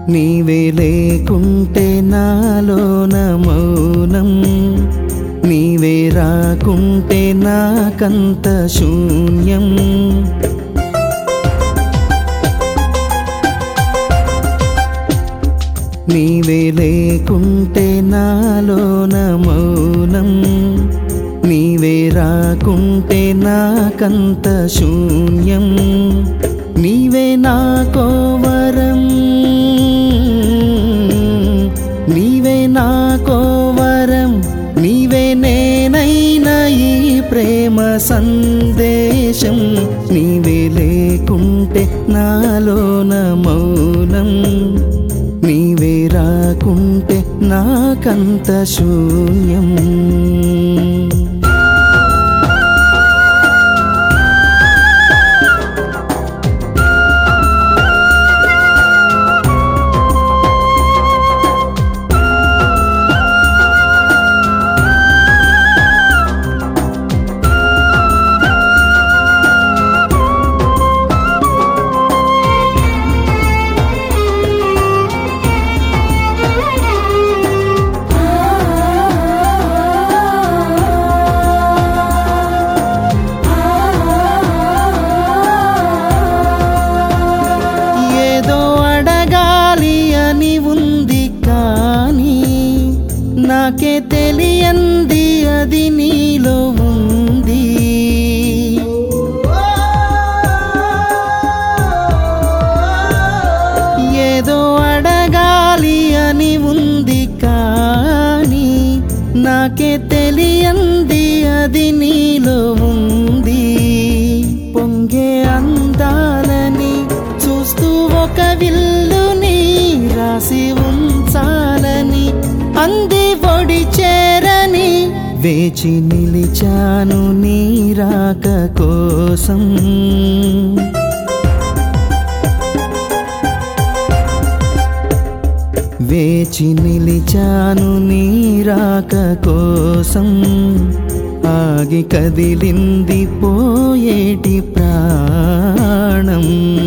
నీవే లేకుంటే నాలోన మౌనం నీవే రాకుంటే నాకంత శూన్యం నీవే లేకుంటే నాలోన మౌనం నీవే రాకుంటే నాకంత శూన్యం నీవే నాకో వరం నీవే నాకో వరం నీవే నేనైన ఈ ప్రేమ సందేశం నీవే లేకుంటే నాలోన మౌనం నీవే రాకుంటే నాకంత శూన్యం ఏదో అడగాలి అని ఉంది కానీ నాకే తెలియంది అది నీలో ఉంది ఏదో అడగాలి అని ఉంది కానీ నాకే తెలియంది అది నీలో ఉంది పొంగే అందాలని చూస్తూ ఒక విల్లుని రాసి ఉంచాలని అంది ఒడి చేరని వేచి నిలిచాను నీ రాక కోసం వేచి నిలిచాను నీ రాక కోసం ఆగి కదిలింది పోయేటి ప్రాణం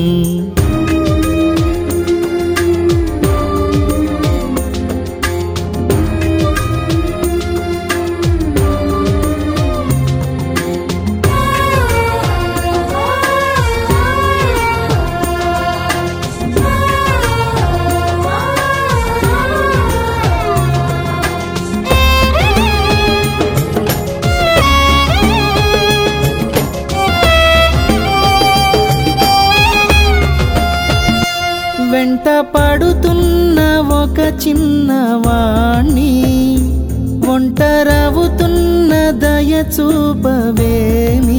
వెంట పడుతున్న ఒక చిన్నవాణ్ణి ఒంటరవుతున్న దయ చూపవేమి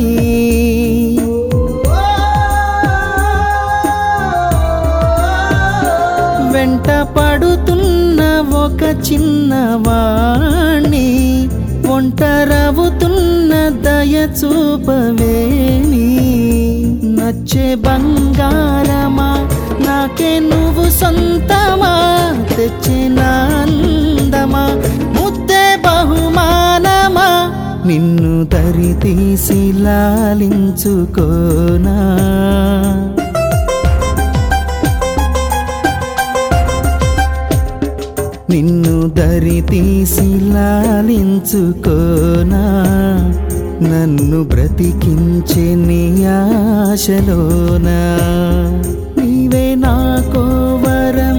వెంట పడుతున్న ఒక చిన్నవాణ్ణి ఒంటరవుతున్న దయ చూపవేమి నచ్చే బంగారమా నాకే నువ్వు సొంతమా తెచ్చిన అందమా ముద్దే బహుమానమా నిన్ను దరి తీసి లాలించుకోనా నిన్ను దరి తీసి లాలించుకోనా నన్ను బ్రతికించే నీ ఆశలోనా నీవే నాకో వరం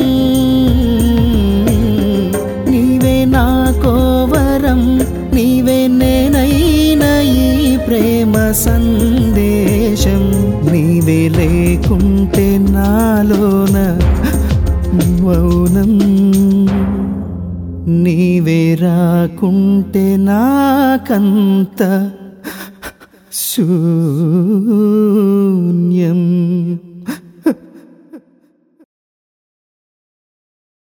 నీవే నాకో వరం నీవే నేనైన ఈ ప్రేమ సందేశం నీవే లేకుంటే నాలోన మౌనం నీవే రాకుంటే నాకంత శూన్యం